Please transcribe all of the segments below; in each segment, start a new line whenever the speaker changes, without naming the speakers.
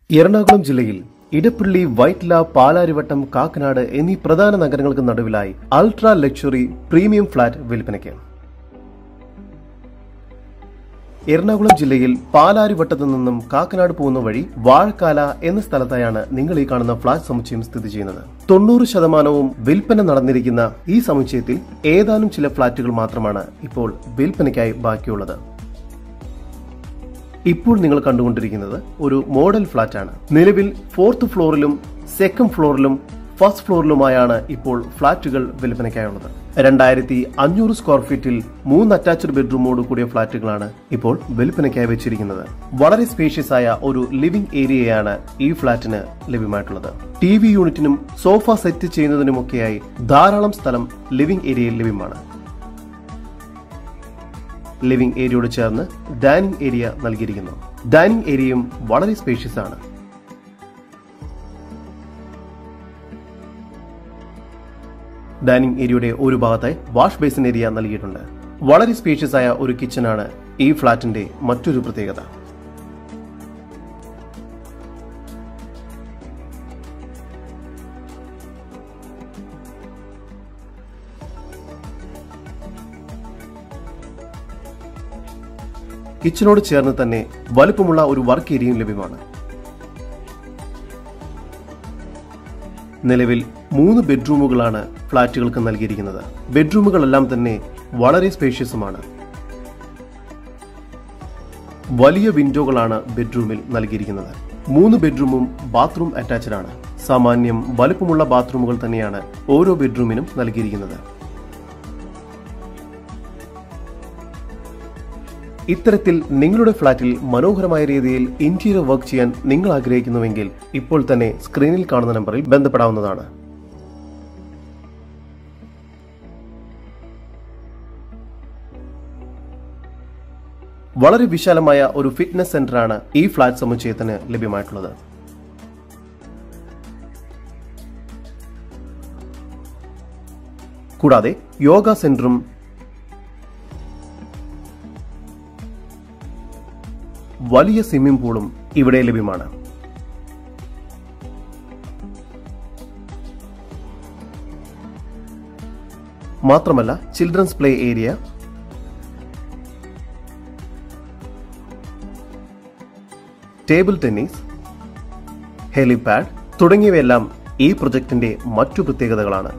എറണാകുളം ജില്ലയിൽ ഇടപ്പള്ളി വൈറ്റ്ല പാലാരിവട്ടം കാക്കനാട് എന്നീ പ്രധാന നഗരങ്ങൾക്ക് നടുവിലായി അൾട്രാ ലക്ഷറി പ്രീമിയം ഫ്ളാറ്റ് വിൽപ്പനയ്ക്ക് എറണാകുളം ജില്ലയിൽ പാലാരിവട്ടത്തു നിന്നും കാക്കനാട് പോകുന്ന വഴി വാഴക്കാല എന്ന സ്ഥലത്തായാണ് നിങ്ങൾ ഈ കാണുന്ന ഫ്ളാറ്റ് സമുച്ചയം സ്ഥിതി ചെയ്യുന്നത് തൊണ്ണൂറ് ശതമാനവും വിൽപ്പന നടന്നിരിക്കുന്ന ഈ സമുച്ചയത്തിൽ ഏതാനും ചില ഫ്ളാറ്റുകൾ മാത്രമാണ് ഇപ്പോൾ വിൽപ്പനയ്ക്കായി ബാക്കിയുള്ളത് ഇപ്പോൾ നിങ്ങൾ കണ്ടുകൊണ്ടിരിക്കുന്നത് ഒരു മോഡൽ ഫ്ളാറ്റ് ആണ് നിലവിൽ ഫോർത്ത് ഫ്ലോറിലും സെക്കൻഡ് ഫ്ലോറിലും ഫസ്റ്റ് ഫ്ലോറിലുമായാണ് ഇപ്പോൾ ഫ്ളാറ്റുകൾ വിൽപ്പനയ്ക്കായുള്ളത് രണ്ടായിരത്തി അഞ്ഞൂറ് സ്ക്വയർ ഫീറ്റിൽ മൂന്ന് അറ്റാച്ച്ഡ് ബെഡ്റൂമോട് കൂടിയ ഫ്ളാറ്റുകളാണ് ഇപ്പോൾ വിൽപ്പനയ്ക്കായി വെച്ചിരിക്കുന്നത് വളരെ സ്പേഷ്യസ് ആയ ഒരു ലിവിംഗ് ഏരിയയാണ് ഈ ഫ്ളാറ്റിന് ലഭ്യമായിട്ടുള്ളത് ടി വി യൂണിറ്റിനും സോഫ സെറ്റ് ചെയ്യുന്നതിനുമൊക്കെയായി ധാരാളം സ്ഥലം ലിവിംഗ് ഏരിയയിൽ ലഭ്യമാണ് ലിവിംഗ് ഏരിയയോട് ചേർന്ന് ഡൈനിങ് ഏരിയ നൽകിയിരിക്കുന്നു ഡൈനിങ് ഏരിയയും വളരെ സ്പേഷ്യസ് ആണ് ഡൈനിങ് ഏരിയയുടെ ഒരു ഭാഗത്തായി വാഷ് ബേസിൻ ഏരിയ നൽകിയിട്ടുണ്ട് വളരെ സ്പേഷ്യസ് ആയ ഒരു കിച്ചണാണ് ഈ ഫ്ളാറ്റിന്റെ മറ്റൊരു പ്രത്യേകത കിച്ചണോട് ചേർന്ന് തന്നെ വലുപ്പമുള്ള ഒരു വർക്ക് ഏരിയയും ലഭ്യമാണ് നിലവിൽ മൂന്ന് ബെഡ്റൂമുകളാണ് ഫ്ളാറ്റുകൾക്ക് നൽകിയിരിക്കുന്നത് ബെഡ്റൂമുകളെല്ലാം തന്നെ വളരെ സ്പേഷ്യസുമാണ് വലിയ വിൻഡോകളാണ് ബെഡ്റൂമിൽ നൽകിയിരിക്കുന്നത് മൂന്ന് ബെഡ്റൂമും ബാത്റൂം അറ്റാച്ച്ഡ് ആണ് സാമാന്യം വലുപ്പമുള്ള ബാത്റൂമുകൾ തന്നെയാണ് ഓരോ ബെഡ്റൂമിനും നൽകിയിരിക്കുന്നത് ഇത്തരത്തിൽ നിങ്ങളുടെ ഫ്ളാറ്റിൽ മനോഹരമായ രീതിയിൽ ഇന്റീരിയർ വർക്ക് ചെയ്യാൻ നിങ്ങൾ ആഗ്രഹിക്കുന്നുവെങ്കിൽ ഇപ്പോൾ തന്നെ സ്ക്രീനിൽ കാണുന്ന നമ്പറിൽ ബന്ധപ്പെടാവുന്നതാണ് വളരെ വിശാലമായ ഒരു ഫിറ്റ്നസ് സെന്ററാണ് ഈ ഫ്ളാറ്റ് സമുച്ചയത്തിന് ലഭ്യമായിട്ടുള്ളത് കൂടാതെ യോഗ സെന്ററും വലിയ സ്വിമ്മിംഗ് പൂളും ഇവിടെ ലഭ്യമാണ് മാത്രമല്ല children's play area table tennis helipad തുടങ്ങിയവയെല്ലാം ഈ പ്രൊജക്ടിന്റെ മറ്റു പ്രത്യേകതകളാണ്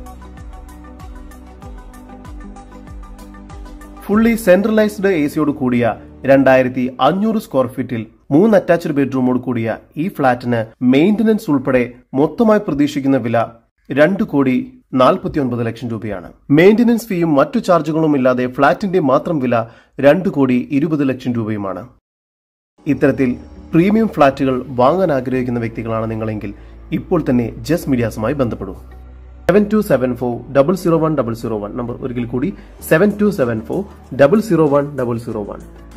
ഫുള്ളി സെൻട്രലൈസ്ഡ് എ സിയോട് കൂടിയ രണ്ടായിരത്തി അഞ്ഞൂറ് സ്ക്വയർ ഫീറ്റിൽ മൂന്ന് അറ്റാച്ച്ഡ് ബെഡ്റൂമോട് കൂടിയ ഈ ഫ്ളാറ്റിന് മെയിന്റനൻസ് ഉൾപ്പെടെ മൊത്തമായി പ്രതീക്ഷിക്കുന്ന വില രണ്ട് കോടി നാൽപ്പത്തി ഒൻപത് ലക്ഷം രൂപയാണ് മെയിന്റനൻസ് ഫീയും മറ്റു ചാർജുകളും ഇല്ലാതെ ഫ്ളാറ്റിന്റെ മാത്രം വില രണ്ട് കോടി ഇരുപത് ലക്ഷം രൂപയുമാണ് ഇത്തരത്തിൽ പ്രീമിയം ഫ്ളാറ്റുകൾ വാങ്ങാൻ ആഗ്രഹിക്കുന്ന വ്യക്തികളാണ് നിങ്ങളെങ്കിൽ ഇപ്പോൾ തന്നെ ജസ് മീഡിയാസുമായി ബന്ധപ്പെടൂ seven two seven four double zero one double zero one number ഒരിക്കൽ കൂടി seven two seven four double zero one double zero one